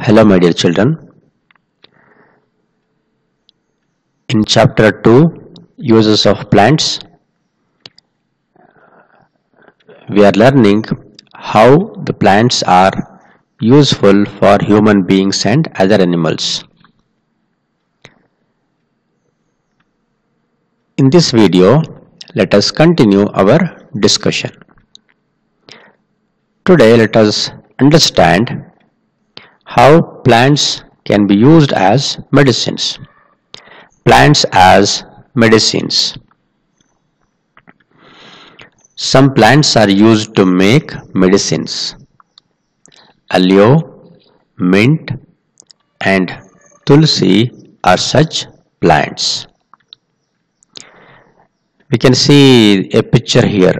Hello, my dear children. In chapter 2, uses of plants, we are learning how the plants are useful for human beings and other animals. In this video, let us continue our discussion. Today, let us understand how plants can be used as medicines. Plants as medicines. Some plants are used to make medicines. Aloe, mint, and tulsi are such plants. We can see a picture here.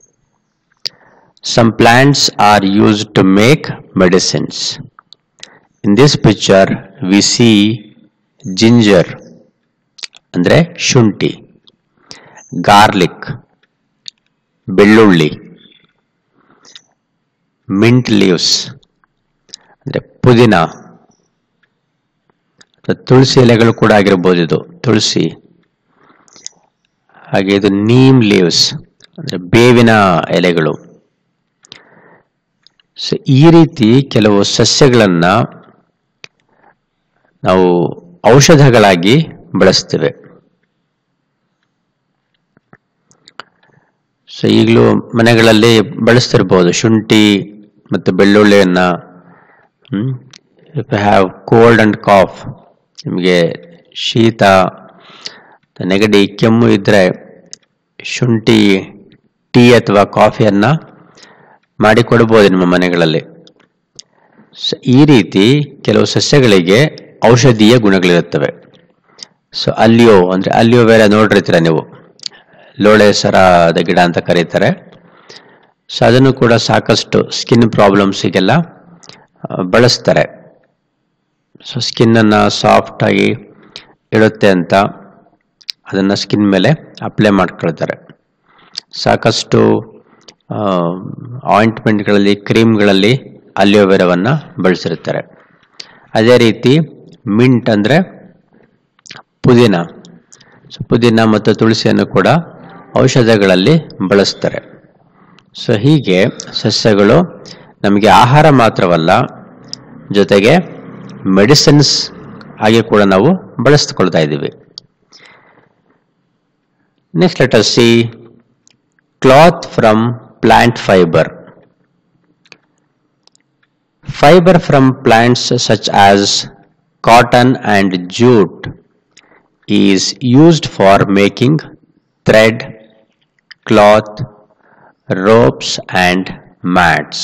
Some plants are used to make medicines. In this picture, we see ginger, ಅಂದರೆ ಶುಂಠಿ garlic ಬೆಳ್ಳುಳ್ಳಿ mint leaves ಅಂದರೆ ಪುದೀನ ಅಥವಾ ತುಳಸಿ ಎಲೆಗಳು ಕೂಡ ಆಗಿರ್ಬೋದು ಇದು ತುಳಸಿ ಹಾಗೆ ಇದು ನೀಮ್ ಲೀವ್ಸ್ ಅಂದರೆ ಬೇವಿನ ಎಲೆಗಳು ಸೊ ಈ ರೀತಿ ಕೆಲವು ಸಸ್ಯಗಳನ್ನು ನಾವು ಔಷಧಗಳಾಗಿ ಬಳಸ್ತೇವೆ ಸೊ ಈಗಲೂ ಮನೆಗಳಲ್ಲಿ ಬಳಸ್ತಿರ್ಬೋದು ಶುಂಠಿ ಮತ್ತು ಬೆಳ್ಳುಳ್ಳಿಯನ್ನ if have cold and cough ನಿಮಗೆ ಶೀತ ನೆಗಡಿ ಕೆಮ್ಮು ಇದ್ದರೆ ಶುಂಠಿ ಟೀ ಅಥವಾ ಕಾಫಿಯನ್ನು ಮಾಡಿಕೊಡ್ಬೋದು ನಿಮ್ಮ ಮನೆಗಳಲ್ಲಿ ಸೊ ಈ ರೀತಿ ಕೆಲವು ಸಸ್ಯಗಳಿಗೆ ಔಷಧೀಯ ಗುಣಗಳಿರುತ್ತವೆ ಸೊ ಅಲ್ಲಿಯೋ ಅಂದರೆ ಅಲ್ಲಿಯೋ ಬೇರೆ ನೋಡಿರ್ತೀರ ನೀವು ಲೋಳೆ ಸರದ ಗಿಡ ಅಂತ ಕರೀತಾರೆ ಸೊ ಅದನ್ನು ಕೂಡ ಸಾಕಷ್ಟು ಸ್ಕಿನ್ ಪ್ರಾಬ್ಲಮ್ಸಿಗೆಲ್ಲ ಬಳಸ್ತಾರೆ ಸೊ ಸ್ಕಿನ್ನನ್ನು ಸಾಫ್ಟಾಗಿ ಇಡುತ್ತೆ ಅಂತ ಅದನ್ನು ಸ್ಕಿನ್ ಮೇಲೆ ಅಪ್ಲೈ ಮಾಡ್ಕೊಳ್ತಾರೆ ಸಾಕಷ್ಟು ಆಯಿಂಟ್ಮೆಂಟ್ಗಳಲ್ಲಿ ಕ್ರೀಮ್ಗಳಲ್ಲಿ ಅಲಿಯೋವೆರವನ್ನು ಬಳಸಿರ್ತಾರೆ ಅದೇ ರೀತಿ ಮಿಂಟ್ ಅಂದರೆ ಪುದೀನ ಸೊ ಪುದೀನ ಮತ್ತು ತುಳಸಿಯನ್ನು ಕೂಡ ಔಷಧಗಳಲ್ಲಿ ಬಳಸ್ತಾರೆ ಸೊ ಹೀಗೆ ಸಸ್ಯಗಳು ನಮಗೆ ಆಹಾರ ಮಾತ್ರವಲ್ಲ ಜೊತೆಗೆ ಮೆಡಿಸಿನ್ಸ್ ಆಗಿ ಕೂಡ ನಾವು ಬಳಸ್ಕೊಳ್ತಾ ಇದ್ದೀವಿ next let us see cloth from plant fiber Fiber from plants such as cotton and jute is used for making thread, cloth, ropes and mats.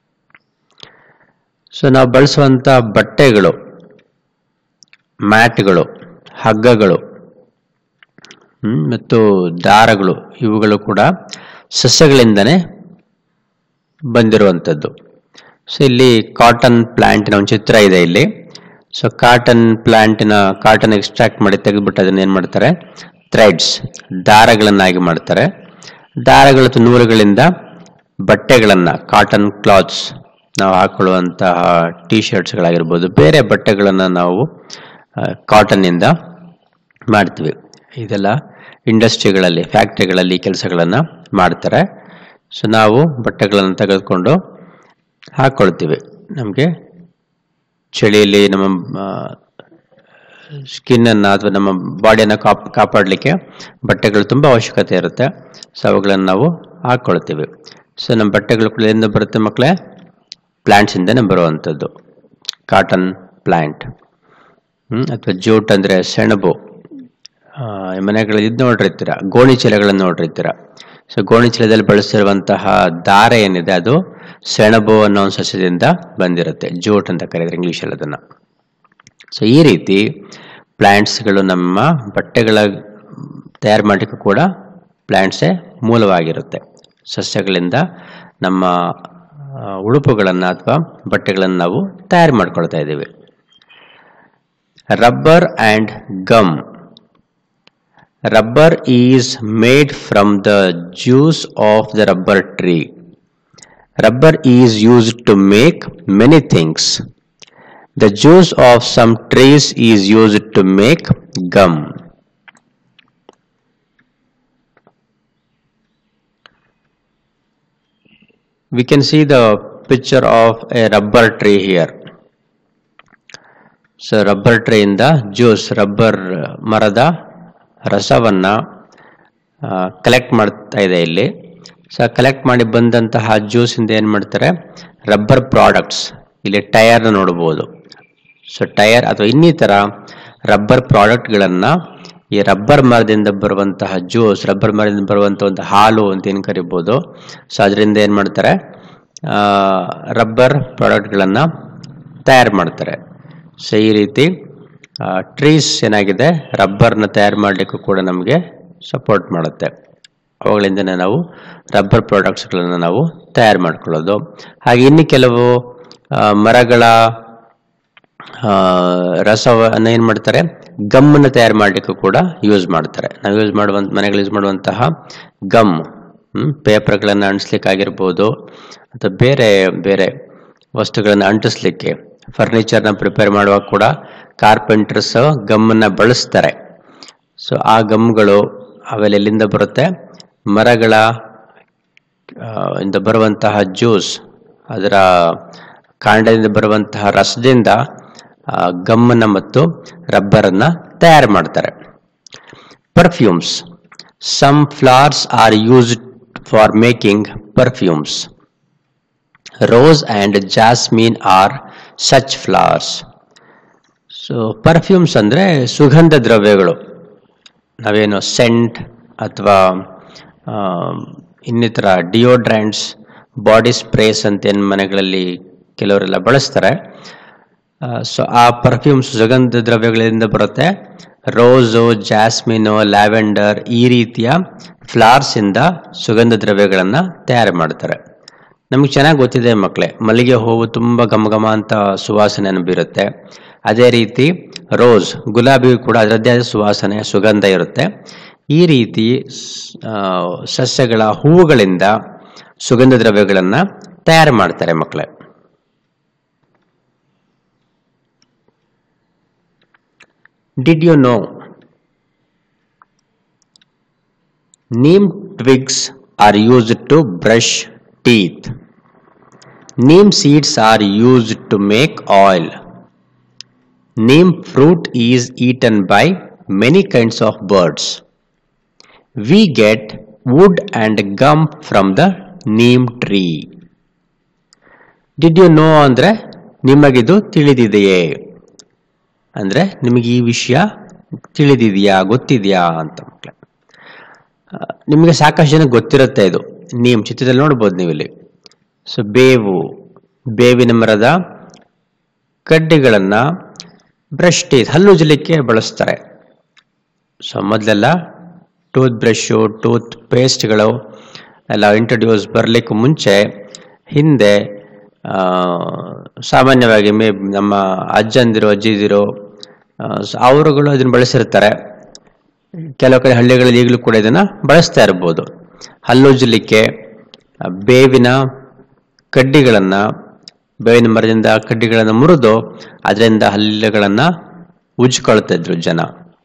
So ನಾವು ಬಳಸುವಂಥ ಬಟ್ಟೆಗಳು ಮ್ಯಾಟ್ಗಳು ಹಗ್ಗಗಳು ಮತ್ತು ದಾರಗಳು ಇವುಗಳು ಕೂಡ ಸಸ್ಯಗಳಿಂದನೇ ಬಂದಿರುವಂಥದ್ದು ಸೊ ಇಲ್ಲಿ ಕಾಟನ್ ಪ್ಲಾಂಟಿನ ಒಂದು ಚಿತ್ರ ಇದೆ ಇಲ್ಲಿ ಸೊ ಕಾಟನ್ ಪ್ಲಾಂಟಿನ ಕಾಟನ್ ಎಕ್ಸ್ಟ್ರಾಕ್ಟ್ ಮಾಡಿ ತೆಗೆದುಬಿಟ್ಟು ಅದನ್ನ ಏನು ಮಾಡ್ತಾರೆ ಥ್ರೆಡ್ಸ್ ದಾರಗಳನ್ನಾಗಿ ಮಾಡ್ತಾರೆ ದಾರಗಳ ನೂಲುಗಳಿಂದ ಬಟ್ಟೆಗಳನ್ನು ಕಾಟನ್ ಕ್ಲಾತ್ಸ್ ನಾವು ಹಾಕೊಳ್ಳುವಂತಹ ಟೀ ಶರ್ಟ್ಸ್ಗಳಾಗಿರ್ಬೋದು ಬೇರೆ ಬಟ್ಟೆಗಳನ್ನು ನಾವು ಕಾಟನ್ನಿಂದ ಮಾಡ್ತೀವಿ ಇದೆಲ್ಲ ಇಂಡಸ್ಟ್ರಿಗಳಲ್ಲಿ ಫ್ಯಾಕ್ಟ್ರಿಗಳಲ್ಲಿ ಕೆಲಸಗಳನ್ನು ಮಾಡ್ತಾರೆ ಸೊ ನಾವು ಬಟ್ಟೆಗಳನ್ನು ತೆಗೆದುಕೊಂಡು ಹಾಕ್ಕೊಳ್ತೀವಿ ನಮಗೆ ಚಳಿಯಲ್ಲಿ ನಮ್ಮ ಸ್ಕಿನ್ನನ್ನು ಅಥವಾ ನಮ್ಮ ಬಾಡಿಯನ್ನು ಕಾಪ್ ಕಾಪಾಡಲಿಕ್ಕೆ ಬಟ್ಟೆಗಳು ತುಂಬ ಅವಶ್ಯಕತೆ ಇರುತ್ತೆ ಸೊ ಅವುಗಳನ್ನು ನಾವು ಹಾಕ್ಕೊಳ್ತೀವಿ ಸೊ ನಮ್ಮ ಬಟ್ಟೆಗಳು ಕೂಡ ಎಲ್ಲಿಂದ ಬರುತ್ತೆ ಮಕ್ಕಳೇ ಪ್ಲ್ಯಾಂಟ್ಸಿಂದನೇ ಬರುವಂಥದ್ದು ಕಾಟನ್ ಪ್ಲ್ಯಾಂಟ್ ಅಥವಾ ಜೂಟ್ ಅಂದರೆ ಸೆಣಬು ಮನೆಗಳಲ್ಲಿ ಇದು ನೋಡಿರ್ತೀರ ಗೋಣಿ ಚೀಲಗಳನ್ನು ನೋಡಿರ್ತೀರ ಸೊ ಗೋಣಿ ಚೀಲದಲ್ಲಿ ಬಳಸಿರುವಂತಹ ದಾರ ಏನಿದೆ ಅದು ಸೆಣಬು ಅನ್ನೋ ಒಂದು ಸಸ್ಯದಿಂದ ಬಂದಿರುತ್ತೆ ಜೂಟ್ ಅಂತ ಕರೀತಾರೆ ಇಂಗ್ಲೀಷಲ್ಲಿ ಅದನ್ನು ಸೊ ಈ ರೀತಿ ಪ್ಲ್ಯಾಂಟ್ಸ್ಗಳು ನಮ್ಮ ಬಟ್ಟೆಗಳ ತಯಾರು ಮಾಡಲಿಕ್ಕೂ ಕೂಡ ಪ್ಲ್ಯಾಂಟ್ಸೇ ಮೂಲವಾಗಿರುತ್ತೆ ಸಸ್ಯಗಳಿಂದ ನಮ್ಮ ಉಡುಪುಗಳನ್ನು ಅಥವಾ ಬಟ್ಟೆಗಳನ್ನು ನಾವು ತಯಾರು ಮಾಡ್ಕೊಳ್ತಾ ಇದ್ದೀವಿ rubber and gum Rubber is made from the juice of the rubber tree. Rubber is used to make many things. The juice of some trees is used to make gum. We can see the picture of a rubber tree here. So rubber ಟ್ರೇಯಿಂದ juice rubber ಮರದ ರಸವನ್ನ collect ಮಾಡ್ತಾ ಇದೆ ಇಲ್ಲಿ so collect ಮಾಡಿ ಬಂದಂತಹ ಜ್ಯೂಸಿಂದ ಏನು ಮಾಡ್ತಾರೆ ರಬ್ಬರ್ ಪ್ರಾಡಕ್ಟ್ಸ್ ಇಲ್ಲಿ ಟೈರ್ನ ನೋಡ್ಬೋದು ಸೊ ಟೈರ್ ಅಥವಾ ಇನ್ನಿತರ ರಬ್ಬರ್ ಪ್ರಾಡಕ್ಟ್ಗಳನ್ನು ಈ ರಬ್ಬರ್ ಮರದಿಂದ ಬರುವಂತಹ ಜ್ಯೂಸ್ ರಬ್ಬರ್ ಮರದಿಂದ ಬರುವಂಥ ಒಂದು ಹಾಲು ಅಂತ ಏನು ಕರಿಬೋದು ಸೊ ಅದರಿಂದ ಏನು ಮಾಡ್ತಾರೆ ರಬ್ಬರ್ ಪ್ರಾಡಕ್ಟ್ಗಳನ್ನು ತಯಾರು ಮಾಡ್ತಾರೆ ಸೊ ಈ ರೀತಿ ಟ್ರೀಸ್ ಏನಾಗಿದೆ ರಬ್ಬರ್ನ ತಯಾರು ಮಾಡಲಿಕ್ಕೂ ಕೂಡ ನಮಗೆ ಸಪೋರ್ಟ್ ಮಾಡುತ್ತೆ ಅವುಗಳಿಂದನೇ ನಾವು ರಬ್ಬರ್ ಪ್ರಾಡಕ್ಟ್ಸ್ಗಳನ್ನು ನಾವು ತಯಾರು ಮಾಡ್ಕೊಳ್ಳೋದು ಹಾಗೆ ಇನ್ನು ಕೆಲವು ಆ, ಮರಗಳ ಆ, ರಸವನ್ನು ಏನು ಮಾಡ್ತಾರೆ ಗಮ್ಮನ್ನು ತಯಾರು ಮಾಡಲಿಕ್ಕೂ ಕೂಡ ಯೂಸ್ ಮಾಡ್ತಾರೆ ನಾವು ಯೂಸ್ ಮಾಡುವಂಥ ಮನೆಗಳು ಯೂಸ್ ಮಾಡುವಂತಹ ಗಮ್ ಪೇಪರ್ಗಳನ್ನು ಅಂಟಿಸ್ಲಿಕ್ಕಾಗಿರ್ಬೋದು ಅಥವಾ ಬೇರೆ ಬೇರೆ ವಸ್ತುಗಳನ್ನು ಅಂಟಿಸ್ಲಿಕ್ಕೆ ಫರ್ನಿಚರ್ನ ಪ್ರಿಪೇರ್ ಮಾಡುವಾಗ ಕೂಡ ಕಾರ್ಪೆಂಟರ್ಸ್ ಗಮ್ಮನ್ನು ಬಳಸ್ತಾರೆ ಸೊ ಆ ಗಮ್ಗಳು ಅವೆಲ್ಲ ಎಲ್ಲಿಂದ ಬರುತ್ತೆ ಮರಗಳ ಆ, ಇಂದ ಬರುವಂತಹ ಜ್ಯೂಸ್ ಅದರ ಕಾಂಡದಿಂದ ಬರುವಂತಹ ರಸದಿಂದ ಆ, ಗಮ್ಮನ್ನು ಮತ್ತು ರಬ್ಬರನ್ನು ತಯಾರು ಮಾಡ್ತಾರೆ perfumes some flowers are used for making perfumes rose and jasmine are such flowers so perfumes ಅಂದರೆ ಸುಗಂಧ ದ್ರವ್ಯಗಳು ನಾವೇನು ಸೆಂಟ್ ಅಥವಾ ಇನ್ನಿತರ ಡಿಯೋಡ್ರೆಂಟ್ಸ್ ಬಾಡಿ ಸ್ಪ್ರೇಸ್ ಅಂತ ಏನು ಮನೆಗಳಲ್ಲಿ ಕೆಲವರೆಲ್ಲ ಬಳಸ್ತಾರೆ ಸೊ ಆ ಪರ್ಫ್ಯೂಮ್ಸ್ ಸುಗಂಧ ದ್ರವ್ಯಗಳಿಂದ ಬರುತ್ತೆ ರೋಸು ಜಾಸ್ಮಿನು ಲ್ಯಾವೆಂಡರ್ ಈ ರೀತಿಯ ಫ್ಲವರ್ಸಿಂದ ಸುಗಂಧ ದ್ರವ್ಯಗಳನ್ನು ತಯಾರು ಮಾಡ್ತಾರೆ ನಮಗೆ ಚೆನ್ನಾಗಿ ಗೊತ್ತಿದೆ ಮಕ್ಕಳೇ ಮಲ್ಲಿಗೆ ಹೂವು ತುಂಬ ಘಮ ಘಮ ಅಂತ ಸುವಾಸನೆಯನ್ನು ಬೀರುತ್ತೆ ಅದೇ ರೀತಿ ರೋಸ್ ಗುಲಾಬಿಗೂ ಕೂಡ ಅದರದ್ದೇ ಆದ ಸುವಾಸನೆ ಸುಗಂಧ ಇರುತ್ತೆ ಈ ರೀತಿ ಸ್- ಆ, ಸಸ್ಯಗಳ ಹೂವುಗಳಿಂದ ಸುಗಂಧ ದ್ರವ್ಯಗಳನ್ನು ತಯಾರು ಮಾಡ್ತಾರೆ ಮಕ್ಕಳೇ did you know neem twigs are used to brush teeth neem seeds are used to make oil neem fruit is eaten by many kinds of birds we get wood and gum from the neem tree did you know ಅಂದರೆ ನಿಮಗಿದು ತಿಳಿದಿದೆಯೇ ಅಂದರೆ ನಿಮಗೆ ಈ ವಿಷಯ ತಿಳಿದಿದೆಯಾ ಗೊತ್ತಿದೆಯಾ ಅಂತ ಮಕ್ಕಳೇ ಆ, ನಿಮಗೆ ಸಾಕಷ್ಟು ಜನ ಗೊತ್ತಿರುತ್ತೆ ಇದು ನೀವು ಚಿತ್ರದಲ್ಲಿ ನೋಡ್ಬೋದು ನೀವು ಇಲ್ಲಿ ಸೊ ಬೇವು ಬೇವಿನ ಮರದ ಕಡ್ಡಿಗಳನ್ನು ಬ್ರಷ್ ಟೀತ್ ಹಲ್ಲುಜ್ಜಲಿಕ್ಕೆ ಬಳಸ್ತಾರೆ ಸೊ ಮೊದಲೆಲ್ಲ ಟೂತ್ ಬ್ರಷು ಟೂತ್ ಪೇಸ್ಟ್ಗಳು ಎಲ್ಲ ಇಂಟ್ರೊಡ್ಯೂಸ್ ಬರಲಿಕ್ಕೂ ಮುಂಚೆ ಹಿಂದೆ ಆ, ಸಾಮಾನ್ಯವಾಗಿ ಮೇ ನಮ್ಮ ಅಜ್ಜಂದಿರು ಅಜ್ಜಿದಿರು ಆ, ಸೊ ಅವರುಗಳು ಅದನ್ನು ಬಳಸಿರ್ತಾರೆ ಕೆಲವು ಕಡೆ ಹಳ್ಳಿಗಳಲ್ಲಿ ಈಗಲೂ ಕೂಡ ಇದನ್ನು ಬಳಸ್ತಾ ಇರ್ಬೋದು ಹಲ್ಲುಜ್ಜಲಿಕ್ಕೆ ಆ, ಬೇವಿನ ಕಡ್ಡಿಗಳನ್ನು ಬೇವಿನ ಮರದಿಂದ ಕಡ್ಡಿಗಳನ್ನು ಮುರಿದು ಅದರಿಂದ ಹಲ್ಲುಗಳನ್ನು ಉಜ್ಕೊಳ್ತಾ ಇದ್ರು ಜನ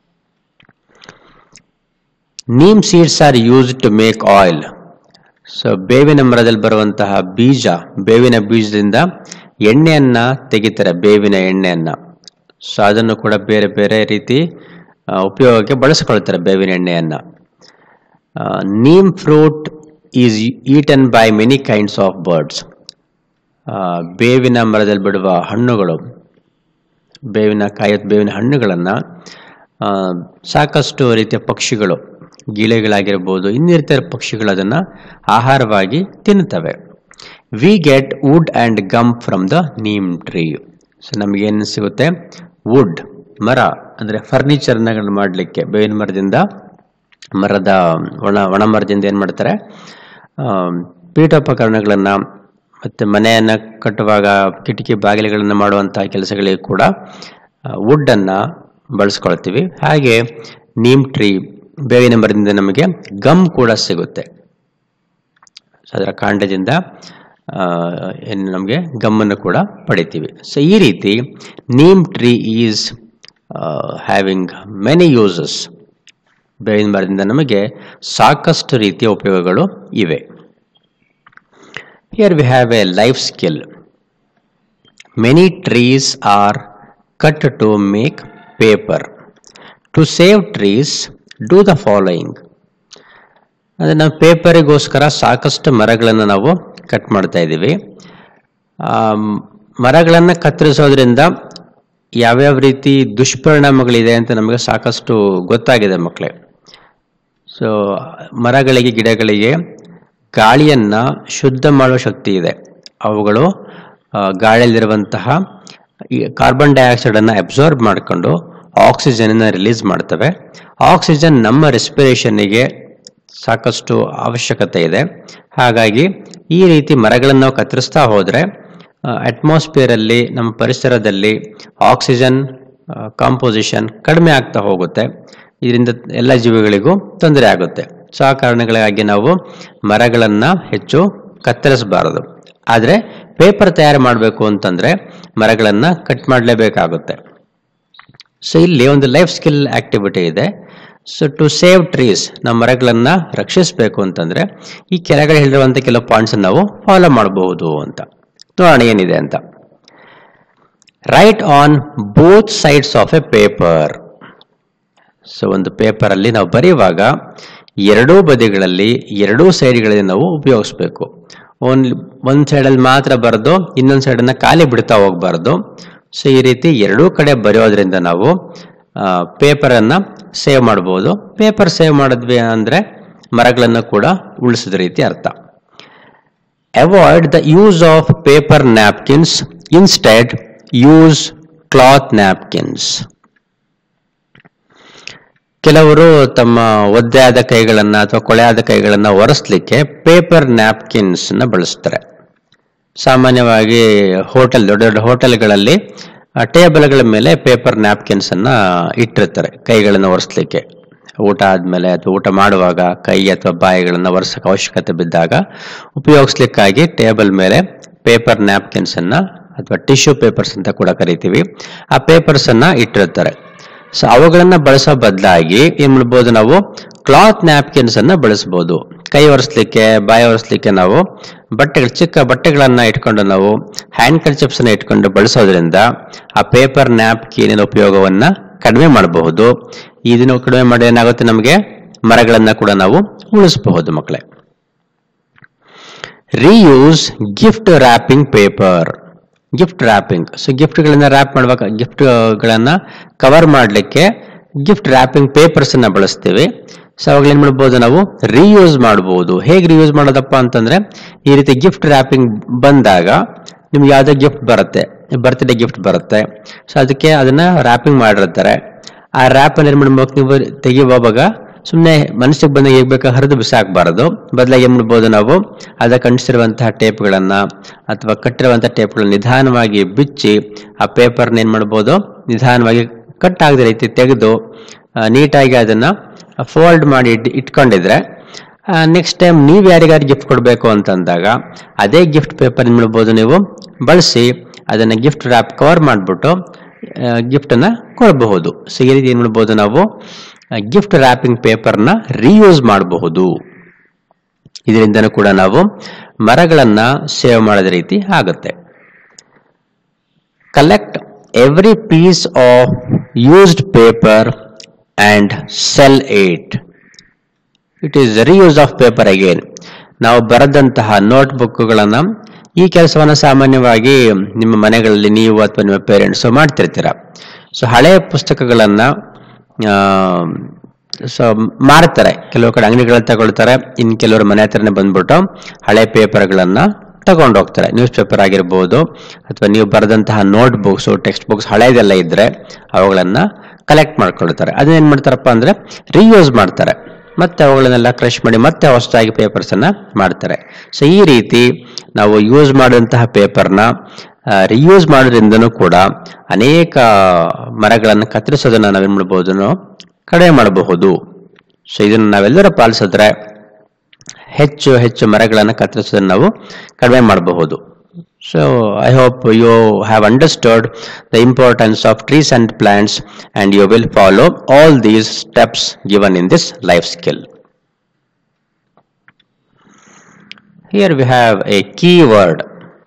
neem seeds are use to make oil so ಬೇವಿನ ಮರದಲ್ಲಿ ಬರುವಂತಹ ಬೀಜ ಬೇವಿನ ಬೀಜದಿಂದ ಎಣ್ಣೆಯನ್ನ ತೆಗಿತಾರೆ ಬೇವಿನ ಎಣ್ಣೆಯನ್ನ ಸೊ ಅದನ್ನು ಕೂಡ ಬೇರೆ ಬೇರೆ ರೀತಿ ಆ, ಉಪಯೋಗಕ್ಕೆ ಬಳಸ್ಕೊಳ್ತಾರೆ ಬೇವಿನ ಎಣ್ಣೆಯನ್ನ neem fruit is eaten by many kinds of birds ಬೇವಿನ ಮರದಲ್ಲಿ ಬಿಡುವ ಹಣ್ಣುಗಳು ಬೇವಿನ ಕಾಯಿ ಬೇವಿನ ಹಣ್ಣುಗಳನ್ನು ಸಾಕಷ್ಟು ರೀತಿಯ ಪಕ್ಷಿಗಳು ಗಿಳೆಗಳಾಗಿರ್ಬೋದು ಇನ್ನಿತರ ಪಕ್ಷಿಗಳು ಅದನ್ನು ಆಹಾರವಾಗಿ ತಿನ್ನುತ್ತವೆ we get wood and gum from the neem tree so ನಮಗೇನು ಸಿಗುತ್ತೆ ವುಡ್ ಮರ ಅಂದರೆ ಫರ್ನಿಚರ್ನಗಳು ಮಾಡಲಿಕ್ಕೆ ಬೇವಿನ ಮರದಿಂದ ಮರದ ಒಣ ಒಣ ಮರದಿಂದ ಏನು ಮಾಡ್ತಾರೆ ಆ, ಪೀಠೋಪಕರಣಗಳನ್ನು ಮತ್ತು ಮನೆಯನ್ನು ಕಟ್ಟುವಾಗ ಕಿಟಕಿ ಬಾಗಿಲುಗಳನ್ನು ಮಾಡುವಂತಹ ಕೆಲಸಗಳಿಗೆ ಕೂಡ ವುಡ್ಡನ್ನು ಬಳಸ್ಕೊಳ್ತೀವಿ ಹಾಗೆ ನೀಮ್ ಟ್ರೀ ಬೇವಿನ ಮರದಿಂದ ನಮಗೆ ಗಮ್ ಕೂಡ ಸಿಗುತ್ತೆ ಸೊ ಅದರ ಕಾಂಡದಿಂದ ಏನು ನಮಗೆ ಗಮ್ಮನ್ನು ಕೂಡ ಪಡಿತೀವಿ ಸೊ ಈ ರೀತಿ neem tree is having many uses ಬೇವಿನ ಮರದಿಂದ ನಮಗೆ ಸಾಕಷ್ಟು ರೀತಿಯ ಉಪಯೋಗಗಳು ಇವೆ here we have a life skill many trees are cut to make paper to save trees do the following ಅಂದರೆ ನಾವು ಪೇಪರಿಗೋಸ್ಕರ ಸಾಕಷ್ಟು ಮರಗಳನ್ನು ನಾವು ಕಟ್ ಮಾಡ್ತಾ ಇದ್ದೀವಿ ಮರಗಳನ್ನು ಕತ್ತರಿಸೋದ್ರಿಂದ ಯಾವ್ಯಾವ ರೀತಿ ದುಷ್ಪರಿಣಾಮಗಳಿದೆ ಅಂತ ನಮಗೆ ಸಾಕಷ್ಟು ಗೊತ್ತಾಗಿದೆ ಮಕ್ಕಳೇ ಸೊ ಮರಗಳಿಗೆ ಗಿಡಗಳಿಗೆ ಗಾಳಿಯನ್ನು ಶುದ್ಧ ಮಾಡುವ ಶಕ್ತಿ ಇದೆ ಅವುಗಳು ಆ, ಗಾಳಿಯಲ್ಲಿರುವಂತಹ ಈ ಕಾರ್ಬನ್ ಡೈಆಕ್ಸೈಡನ್ನು ಅಬ್ಸಾರ್ಬ್ ಮಾಡಿಕೊಂಡು ಆಕ್ಸಿಜನನ್ನು ರಿಲೀಸ್ ಮಾಡ್ತವೆ ಆಕ್ಸಿಜನ್ ನಮ್ಮ ರೆಸ್ಪಿರೇಷನ್ನಿಗೆ ಸಾಕಷ್ಟು ಅವಶ್ಯಕತೆ ಇದೆ ಹಾಗಾಗಿ ಈ ರೀತಿ ಮರಗಳನ್ನು ನಾವು ಕತ್ತರಿಸ್ತಾ ಹೋದರೆ ಅಟ್ಮಾಸ್ಫಿಯರಲ್ಲಿ ನಮ್ಮ ಪರಿಸರದಲ್ಲಿ ಆಕ್ಸಿಜನ್ ಕಾಂಪೋಸಿಷನ್ ಕಡಿಮೆ ಆಗ್ತಾ ಹೋಗುತ್ತೆ ಇದರಿಂದ ಎಲ್ಲ ಜೀವಿಗಳಿಗೂ ತೊಂದರೆ ಆಗುತ್ತೆ ಸೊ ಆ ಕಾರಣಗಳಿಗಾಗಿ ನಾವು ಮರಗಳನ್ನು ಹೆಚ್ಚು ಕತ್ತರಿಸಬಾರದು ಆದರೆ ಪೇಪರ್ ತಯಾರು ಮಾಡಬೇಕು ಅಂತಂದರೆ ಮರಗಳನ್ನು ಕಟ್ ಮಾಡಲೇಬೇಕಾಗುತ್ತೆ ಸೊ ಇಲ್ಲಿ ಒಂದು ಲೈಫ್ ಸ್ಕಿಲ್ ಆಕ್ಟಿವಿಟಿ ಇದೆ ಸೊ ಟು ಸೇವ್ ಟ್ರೀಸ್ ನಾವು ಮರಗಳನ್ನು ರಕ್ಷಿಸಬೇಕು ಅಂತಂದರೆ ಈ ಕೆಳಗಡೆ ಹೇಳಿರುವಂಥ ಕೆಲವು ಪಾಯಿಂಟ್ಸ್ ನಾವು ಫಾಲೋ ಮಾಡಬಹುದು ಅಂತ ನೋಡೋಣ ಏನಿದೆ ಅಂತ right on both sides of a paper so ಒಂದು ಪೇಪರಲ್ಲಿ ನಾವು ಬರೆಯುವಾಗ ಎರಡೂ ಬದಿಗಳಲ್ಲಿ ಎರಡೂ ಸೈಡ್ಗಳಲ್ಲಿ ನಾವು ಉಪಯೋಗಿಸ್ಬೇಕು ಓನ್ಲಿ ಒಂದು ಸೈಡಲ್ಲಿ ಮಾತ್ರ ಬರೆದು ಇನ್ನೊಂದು ಸೈಡನ್ನು ಖಾಲಿ ಬಿಡ್ತಾ ಹೋಗಬಾರ್ದು ಸೊ ಈ ರೀತಿ ಎರಡೂ ಕಡೆ ಬರೆಯೋದ್ರಿಂದ ನಾವು ಪೇಪರನ್ನು ಸೇವ್ ಮಾಡ್ಬೋದು ಪೇಪರ್ ಸೇವ್ ಮಾಡಿದ್ವಿ ಅಂದರೆ ಮರಗಳನ್ನು ಕೂಡ ಉಳಿಸಿದ ರೀತಿ ಅರ್ಥ avoid the use of paper napkins instead use cloth napkins ಕೆಲವರು ತಮ್ಮ ಒದ್ದೆ ಆದ ಕೈಗಳನ್ನು ಅಥವಾ ಕೊಳೆಯಾದ ಕೈಗಳನ್ನು ಒರೆಸ್ಲಿಕ್ಕೆ ಪೇಪರ್ ನ್ಯಾಪ್ಕಿನ್ಸ್ ನ ಬಳಸ್ತಾರೆ ಸಾಮಾನ್ಯವಾಗಿ ಹೋಟೆಲ್ ದೊಡ್ಡ ದೊಡ್ಡ ಹೋಟೆಲ್ಗಳಲ್ಲಿ ಟೇಬಲ್ಗಳ ಮೇಲೆ ಪೇಪರ್ ನ್ಯಾಪ್ಕಿನ್ಸ್ ಅನ್ನ ಇಟ್ಟಿರ್ತಾರೆ ಕೈಗಳನ್ನು ಒರೆಸ್ಲಿಕ್ಕೆ ಊಟ ಆದಮೇಲೆ ಅಥವಾ ಊಟ ಮಾಡುವಾಗ ಕೈ ಅಥವಾ ಬಾಯಿಗಳನ್ನು ಒರೆಸಕ್ಕೆ ಅವಶ್ಯಕತೆ ಬಿದ್ದಾಗ ಉಪಯೋಗಿಸ್ಲಿಕ್ಕಾಗಿ ಟೇಬಲ್ ಮೇಲೆ ಪೇಪರ್ ನ್ಯಾಪ್ಕಿನ್ಸ್ ಅನ್ನ ಅಥವಾ ಟಿಶ್ಯೂ ಪೇಪರ್ಸ್ ಅಂತ ಕೂಡ ಕರಿತೀವಿ ಆ ಪೇಪರ್ಸ್ ಅನ್ನ ಇಟ್ಟಿರ್ತಾರೆ ಸೊ ಅವುಗಳನ್ನ ಬಳಸೋ ಬದಲಾಗಿ ಏನ್ ಮಾಡ್ಬೋದು ನಾವು ಕ್ಲಾತ್ ನ್ಯಾಪ್ಕಿನ್ಸ್ ಅನ್ನ ಬಳಸಬಹುದು ಕೈ ಒರೆಸ್ಲಿಕ್ಕೆ ಬಾಯಿ ಒರೆಸ್ಲಿಕ್ಕೆ ನಾವು ಬಟ್ಟೆಗಳು ಚಿಕ್ಕ ಬಟ್ಟೆಗಳನ್ನ ಇಟ್ಕೊಂಡು ನಾವು ಹ್ಯಾಂಡ್ ಕರ್ಚಿಪ್ಸ್ ಅನ್ನ ಇಟ್ಕೊಂಡು ಬಳಸೋದ್ರಿಂದ ಆ ಪೇಪರ್ ನ್ಯಾಪ್ಕಿನ್ ಉಪಯೋಗವನ್ನ ಕಡಿಮೆ ಮಾಡಬಹುದು ಇದನ್ನು ಕಡಿಮೆ ಮಾಡಿ ಏನಾಗುತ್ತೆ ನಮಗೆ ಮರಗಳನ್ನ ಕೂಡ ನಾವು ಉಳಿಸಬಹುದು ಮಕ್ಕಳೇ reuse gift wrapping paper gift wrapping so ಗಿಫ್ಟ್ಗಳನ್ನ ರ್ಯಾಪ್ ಮಾಡುವಾಗ ಗಿಫ್ಟ್ಗಳನ್ನ ಕವರ್ ಮಾಡಲಿಕ್ಕೆ ಗಿಫ್ಟ್ ರ್ಯಾಪಿಂಗ್ ಪೇಪರ್ಸ್ ಅನ್ನ ಬಳಸ್ತೀವಿ ಸೊ ಅವಾಗ ಏನ್ ಮಾಡ್ಬೋದು ನಾವು ರೀಯೂಸ್ ಮಾಡ್ಬೋದು ಹೇಗೆ ರೀಯೂಸ್ ಮಾಡೋದಪ್ಪ ಅಂತಂದ್ರೆ ಈ ರೀತಿ ಗಿಫ್ಟ್ ರ್ಯಾಪಿಂಗ್ ಬಂದಾಗ ನಿಮ್ಗೆ ಯಾವುದೇ ಗಿಫ್ಟ್ ಬರುತ್ತೆ ಬರ್ತ್ಡೇ ಗಿಫ್ಟ್ ಬರುತ್ತೆ ಸೊ ಅದಕ್ಕೆ ಅದನ್ನ ರ್ಯಾಪಿಂಗ್ ಮಾಡಿರ್ತಾರೆ ಆ ರ್ಯಾಪ್ ಅನ್ನು ಏನ್ ಮಾಡ್ಬೇಕು ನೀವು ತೆಗೆಯುವಾಗ ಸುಮ್ಮನೆ ಮನಸ್ಸಿಗೆ ಬಂದಾಗ ಹೇಗೆ ಬೇಕಾ ಹರಿದು ಬಿಸಾಕಬಾರದು ಬದಲಾಗಿ ಏನ್ ಮಾಡ್ಬೋದು ನಾವು ಅದಕ್ಕೆ ಅಂಟಿಸಿರುವಂತಹ ಟೇಪ್ಗಳನ್ನ ಅಥವಾ ಕಟ್ಟಿರುವಂತಹ ಟೇಪ್ಗಳನ್ನ ನಿಧಾನವಾಗಿ ಬಿಚ್ಚಿ ಆ ಪೇಪರ್ನ ಏನ್ ಮಾಡ್ಬೋದು ನಿಧಾನವಾಗಿ ಕಟ್ ಆಗದ ರೀತಿ ತೆಗೆದು ಆ, ನೀಟಾಗಿ ಅದನ್ನ ಫೋಲ್ಡ್ ಮಾಡಿ ಇಟ್- ಇಟ್ಕೊಂಡಿದ್ರೆ ನೆಕ್ಸ್ಟ್ ಟೈಮ್ ನೀವು ಯಾರಿಗಾರು ಗಿಫ್ಟ್ ಕೊಡಬೇಕು ಅಂತಂದಾಗ ಅದೇ ಗಿಫ್ಟ್ ಪೇಪರ್ ಏನ್ ಮಾಡ್ಬೋದು ನೀವು ಬಳಸಿ ಅದನ್ನ ಗಿಫ್ಟ್ ರ್ಯಾಪ್ ಕವರ್ ಮಾಡಿಬಿಟ್ಟು ಗಿಫ್ಟನ್ನು ಕೊಡಬಹುದು ಸೊ ಈ ರೀತಿ ಏನು ಮಾಡ್ಬೋದು ನಾವು ಗಿಫ್ಟ್ ರ್ಯಾಪಿಂಗ್ ಪೇಪರ್ನ ರೀಯೂಸ್ ಮಾಡಬಹುದು ಇದರಿಂದನೂ ಕೂಡ ನಾವು ಮರಗಳನ್ನ ಸೇವ್ ಮಾಡಿದ ರೀತಿ ಆಗುತ್ತೆ collect every piece of used paper and sell at it is reuse of paper again ನಾವು ಬರೆದಂತಹ ನೋಟ್ ಬುಕ್ಗಳನ್ನು ಈ ಕೆಲಸವನ್ನು ಸಾಮಾನ್ಯವಾಗಿ ನಿಮ್ಮ ಮನೆಗಳಲ್ಲಿ ನೀವು ಅಥವಾ ನಿಮ್ಮ ಪೇರೆಂಟ್ಸ್ ಮಾಡ್ತಿರ್ತೀರ ಸೊ ಹಳೆಯ ಪುಸ್ತಕಗಳನ್ನ ಸೊ ಮಾರ್ತಾರೆ ಕೆಲವು ಕಡೆ ಅಂಗಡಿಗಳಲ್ಲಿ ತಗೊಳ್ತಾರೆ ಇನ್ನು ಕೆಲವರು ಮನೆ ಹತ್ರನೇ ಬಂದ್ಬಿಟ್ಟು ಹಳೆ ಪೇಪರ್ಗಳನ್ನ ತಗೊಂಡು ಹೋಗ್ತಾರೆ ನ್ಯೂಸ್ ಪೇಪರ್ ಆಗಿರ್ಬೋದು ಅಥವಾ ನೀವು ಬರೆದಂತಹ ನೋಟ್ ಬುಕ್ಸ್ ಟೆಕ್ಸ್ಟ್ ಬುಕ್ಸ್ ಹಳೇದೆಲ್ಲ ಇದ್ರೆ ಅವುಗಳನ್ನ ಕಲೆಕ್ಟ್ ಮಾಡ್ಕೊಳ್ತಾರೆ ಅದನ್ನ ಏನ್ ಮಾಡ್ತಾರಪ್ಪ ಅಂದ್ರೆ ರೀಯೂಸ್ ಮಾಡ್ತಾರೆ ಮತ್ತೆ ಅವುಗಳನ್ನೆಲ್ಲ ಕ್ರಶ್ ಮಾಡಿ ಮತ್ತೆ ಹೊಸದಾಗಿ ಪೇಪರ್ಸ್ ಅನ್ನ ಮಾಡ್ತಾರೆ ಸೊ ಈ ರೀತಿ ನಾವು ಯೂಸ್ ಮಾಡಿದಂತಹ ಪೇಪರ್ನ ರಿಯೂಸ್ ಮಾಡೋದ್ರಿಂದನೂ ಕೂಡ ಅನೇಕ ಮರಗಳನ್ನು ಕತ್ತರಿಸೋದನ್ನ ನಾವೇನ್ ಮಾಡ್ಬೋದು ನಾವು ಕಡಿಮೆ ಮಾಡಬಹುದು ಸೊ ಇದನ್ನು ನಾವೆಲ್ಲರೂ ಪಾಲಿಸಿದ್ರೆ ಹೆಚ್ಚು ಹೆಚ್ಚು ಮರಗಳನ್ನು ಕತ್ತರಿಸೋದನ್ನು ನಾವು ಕಡಿಮೆ ಮಾಡಬಹುದು so I hope you have understood the importance of trees and plants and you will follow all these steps given in this life skill Here we have a key word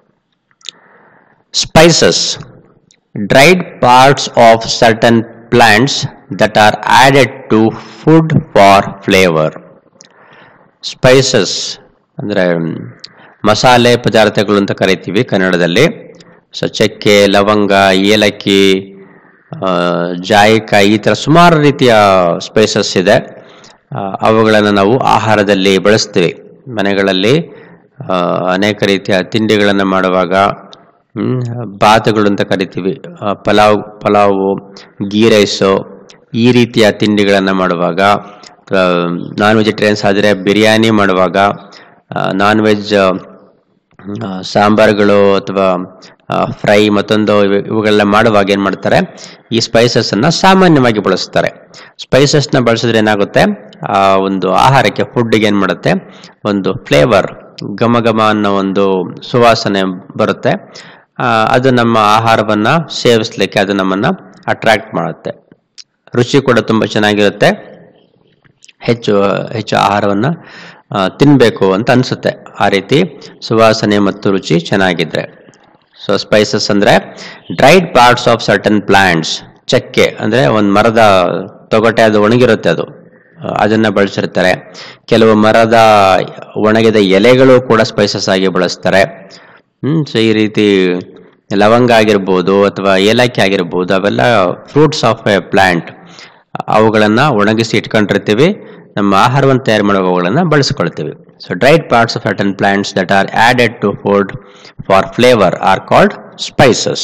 spices, dried parts of certain plants that are added to food for flavor. Spices ಅಂದರೆ ಮಸಾಲೆ ಪದಾರ್ಥಗಳು ಅಂತ ಕರಿತೀವಿ ಕನ್ನಡದಲ್ಲಿ so ಚಕ್ಕೆ ಲವಂಗ ಏಲಕ್ಕಿ ಆ, ಜಾಯಿಕಾಯಿ ಈ ಥರ ಸುಮಾರು ರೀತಿಯ ಸ್ಪೈಸಸ್ ಇದೆ ಆ, ಅವುಗಳನ್ನು ನಾವು ಆಹಾರದಲ್ಲಿ ಬಳಸ್ತೀವಿ ಮನೆಗಳಲ್ಲಿ ಆ, ಅನೇಕ ರೀತಿಯ ತಿಂಡಿಗಳನ್ನು ಮಾಡುವಾಗ ಹ್ಮ್, ಬಾತುಗಳು ಅಂತ ಕರಿತೀವಿ ಆ, ಪಲಾವ್ ಪಲಾವು ಗೀ ರೈಸು ಈ ರೀತಿಯ ತಿಂಡಿಗಳನ್ನು ಮಾಡುವಾಗ ನಾನ್ ವೆಜಿಟೇರಿಯನ್ಸ್ ಆದರೆ ಬಿರಿಯಾನಿ ಮಾಡುವಾಗ ನಾನ್ ವೆಜ್ ಸಾಂಬಾರುಗಳು ಅಥವಾ ಫ್ರೈ ಮತ್ತೊಂದು ಇವು- ಇವುಗಳೆಲ್ಲ ಮಾಡುವಾಗ ಏನು ಮಾಡ್ತಾರೆ ಈ ಸ್ಪೈಸಸ್ಸನ್ನು ಸಾಮಾನ್ಯವಾಗಿ ಬಳಸ್ತಾರೆ ಸ್ಪೈಸಸ್ನ ಬಳಸಿದ್ರೆ ಏನಾಗುತ್ತೆ ಆ ಒಂದು ಆಹಾರಕ್ಕೆ ಫುಡ್ಡಿಗೆ ಏನು ಮಾಡುತ್ತೆ ಒಂದು ಫ್ಲೇವರ್ ಘಮ ಘಮ ಅನ್ನೋ ಒಂದು ಸುವಾಸನೆ ಬರುತ್ತೆ ಆ, ಅದು ನಮ್ಮ ಆಹಾರವನ್ನು ಸೇವಿಸ್ಲಿಕ್ಕೆ ಅದು ನಮ್ಮನ್ನು ಅಟ್ರಾಕ್ಟ್ ಮಾಡುತ್ತೆ ರುಚಿ ಕೂಡ ತುಂಬ ಚೆನ್ನಾಗಿರುತ್ತೆ ಹೆಚ್ಚು ಹೆಚ್ಚು ಆಹಾರವನ್ನು ತಿನ್ನಬೇಕು ಅಂತ ಅನಿಸುತ್ತೆ ಆ ರೀತಿ ಸುವಾಸನೆ ಮತ್ತು ರುಚಿ ಚೆನ್ನಾಗಿದ್ರೆ ಸೊ ಸ್ಪೈಸಸ್ ಅಂದರೆ dried parts of certain plants ಚಕ್ಕೆ ಅಂದರೆ ಒಂದು ಮರದ ತೊಗಟೆ ಅದು ಒಣಗಿರುತ್ತೆ ಅದು ಆ, ಅದನ್ನ ಬಳಸಿರ್ತಾರೆ ಕೆಲವು ಮರದ ಒಣಗಿದ ಎಲೆಗಳು ಕೂಡ ಸ್ಪೈಸಸ್ ಆಗಿ ಬಳಸ್ತಾರೆ ಹ್ಮ್ ಸೊ ಈ ರೀತಿ ಲವಂಗ ಆಗಿರ್ಬೋದು ಅಥವಾ ಏಲಕ್ಕಿ ಆಗಿರ್ಬೋದು ಅವೆಲ್ಲ ಫ್ರೂಟ್ಸ್ ಆಫ್ ಎ ಪ್ಲಾಂಟ್ ಅವುಗಳನ್ನು ಒಣಗಿಸಿ ಇಟ್ಕೊಂಡಿರ್ತೀವಿ ನಮ್ಮ ಆಹಾರವನ್ನು ತಯಾರು ಮಾಡುವವುಗಳನ್ನು ಬಳಸ್ಕೊಳ್ತೀವಿ so dried parts of certain plants that are added to food for flavour are called spices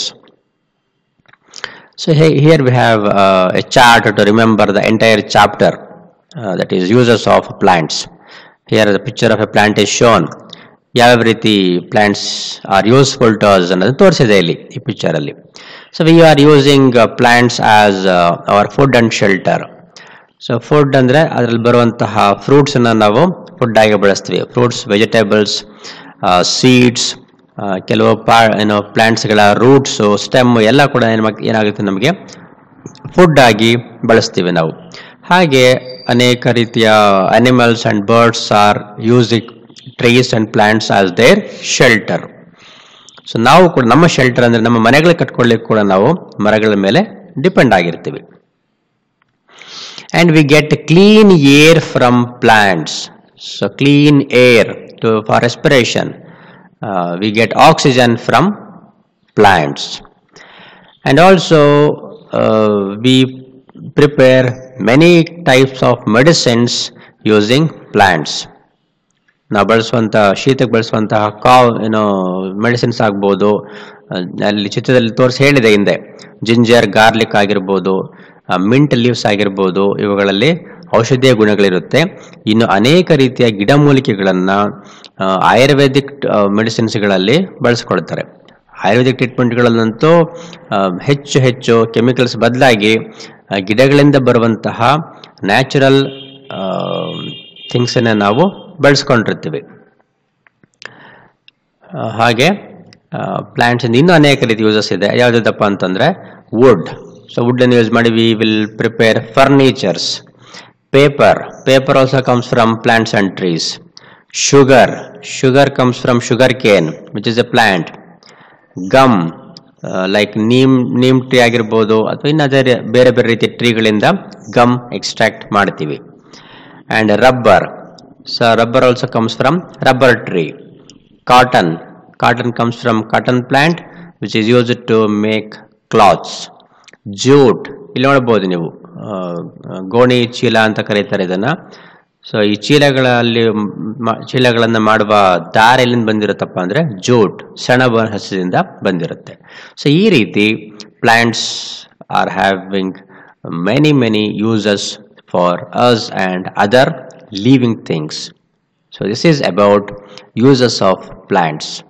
So he- here we have uh, a chart to remember the entire chapter uh, that is uses of plants. Here the picture of a plant is shown. ಯಾವ್ಯಾವ ರೀತಿ plants are useful to us ಅನ್ನೋದು ತೋರಿಸಿದೆ ಇಲ್ಲಿ ಈ ಪಿಕ್ಚರಲ್ಲಿ so we are using plants as our food and shelter so food ಅಂದರೆ ಅದರಲ್ಲಿ ಬರುವಂತಹ ಫ್ರೂಟ್ಸನ್ನು ನಾವು ಫುಡ್ ಆಗಿ ಬಳಸ್ತೀವಿ ಫ್ರೂಟ್ಸ್ ವೆಜಿಟೇಬಲ್ಸ್ ಸೀಡ್ಸ್ ಕೆಲವು ಪಾ ಏನೋ ಪ್ಲಾಂಟ್ಸ್ಗಳ ರೂಟ್ಸು ಸ್ಟೆಮ್ ಎಲ್ಲ ಕೂಡ ಏನು ಏನಾಗುತ್ತೆ ನಮಗೆ ಫುಡ್ ಆಗಿ ಬಳಸ್ತೀವಿ ನಾವು ಹಾಗೆ ಅನೇಕ ರೀತಿಯ animals and birds are using trees and plants as their shelter so ನಾವು ಕೂಡ ನಮ್ಮ ಶೆಲ್ಟರ್ ಅಂದರೆ ನಮ್ಮ ಮನೆಗಳು ಕಟ್ಕೊಳ್ಳಿಕ್ಕೆ ಕೂಡ ನಾವು ಮರಗಳ ಮೇಲೆ ಡಿಪೆಂಡ್ ಆಗಿರ್ತೀವಿ and we get clean air from plants so clean air to for respiration Uh, we get oxygen from plants and also uh, we prepare many types of medicines using plants ನಾವು ಬಳಸುವಂಥ ಶೀತಕ್ಕೆ ಬಳಸುವಂತಹ ಕಾವ್ ಏನೋ medicines ಆಗ್ಬೋದು ಅಹ್, ಅಲ್ಲಿ ಚಿತ್ರದಲ್ಲಿ ತೋರಿಸಿ ಹೇಳಿದೆ ಹಿಂದೆ ಜಿಂಜರ್ ಗಾರ್ಲಿಕ್ ಆಗಿರ್ಬೋದು ಮಿಂಟ್ ಲೀವ್ಸ್ ಆಗಿರ್ಬೋದು ಇವುಗಳಲ್ಲಿ ಔಷಧೀಯ ಗುಣಗಳಿರುತ್ತೆ ಇನ್ನು ಅನೇಕ ರೀತಿಯ ಗಿಡಮೂಲಿಕೆಗಳನ್ನು ಆಯುರ್ವೇದಿಕ್ ಮೆಡಿಸಿನ್ಸ್ಗಳಲ್ಲಿ ಬಳಸ್ಕೊಳ್ತಾರೆ ಆಯುರ್ವೇದಿಕ್ ಟ್ರೀಟ್ಮೆಂಟ್ಗಳಲ್ಲಂತೂ ಆ, ಹೆಚ್ಚು ಹೆಚ್ಚು ಕೆಮಿಕಲ್ಸ್ ಬದಲಾಗಿ ಗಿಡಗಳಿಂದ ಬರುವಂತಹ ನ್ಯಾಚುರಲ್ ಥಿಂಗ್ಸನ್ನು ನಾವು ಬಳಸ್ಕೊಂಡಿರ್ತೀವಿ ಆ, ಹಾಗೆ ಪ್ಲಾಂಟ್ಸ್ ಇನ್ನೂ ಅನೇಕ ರೀತಿ ಯೂಸಸ್ ಇದೆ ಯಾವುದಪ್ಪ ಅಂತಂದರೆ ವುಡ್ ಸೊ ವುಡ್ಡನ್ನು ಯೂಸ್ ಮಾಡಿ we will prepare furnitures paper paper also comes from plants and trees sugar sugar comes from sugar cane which is a plant gum like neem neem tree ಆಗಿರ್ಬೋದು ಅಥವಾ ಇನ್ನು ಅದೇ ರೀ- ಬೇರೆ ಬೇರೆ ರೀತಿಯ ಟ್ರೀಗಳಿಂದ ಗಮ್ ಎಕ್ಸ್ಟ್ರಾಕ್ಟ್ ಮಾಡ್ತೀವಿ and rubber so rubber also comes from rubber tree cotton cotton comes from cotton plant which is use to make clothes jute ಇಲ್ಲಿ ನೋಡ್ಬೋದು ನೀವು ಆ, ಗೋಣಿ ಚೀಲ ಅಂತ ಕರೀತಾರೆ ಇದನ್ನ ಸೊ ಈ ಚೀಲಗಳಲ್ಲಿ ಮ- ಚೀಲಗಳನ್ನು ಮಾಡುವ ದಾರ ಎಲ್ಲಿಂದ ಬಂದಿರುತ್ತಪ್ಪ ಅಂದರೆ ಜೂಟ್ ಸೆಣಬ ಹಸದಿಂದ ಬಂದಿರುತ್ತೆ ಸೊ ಈ ರೀತಿ plants are having many many uses for us and other living things. So this is about uses of plants.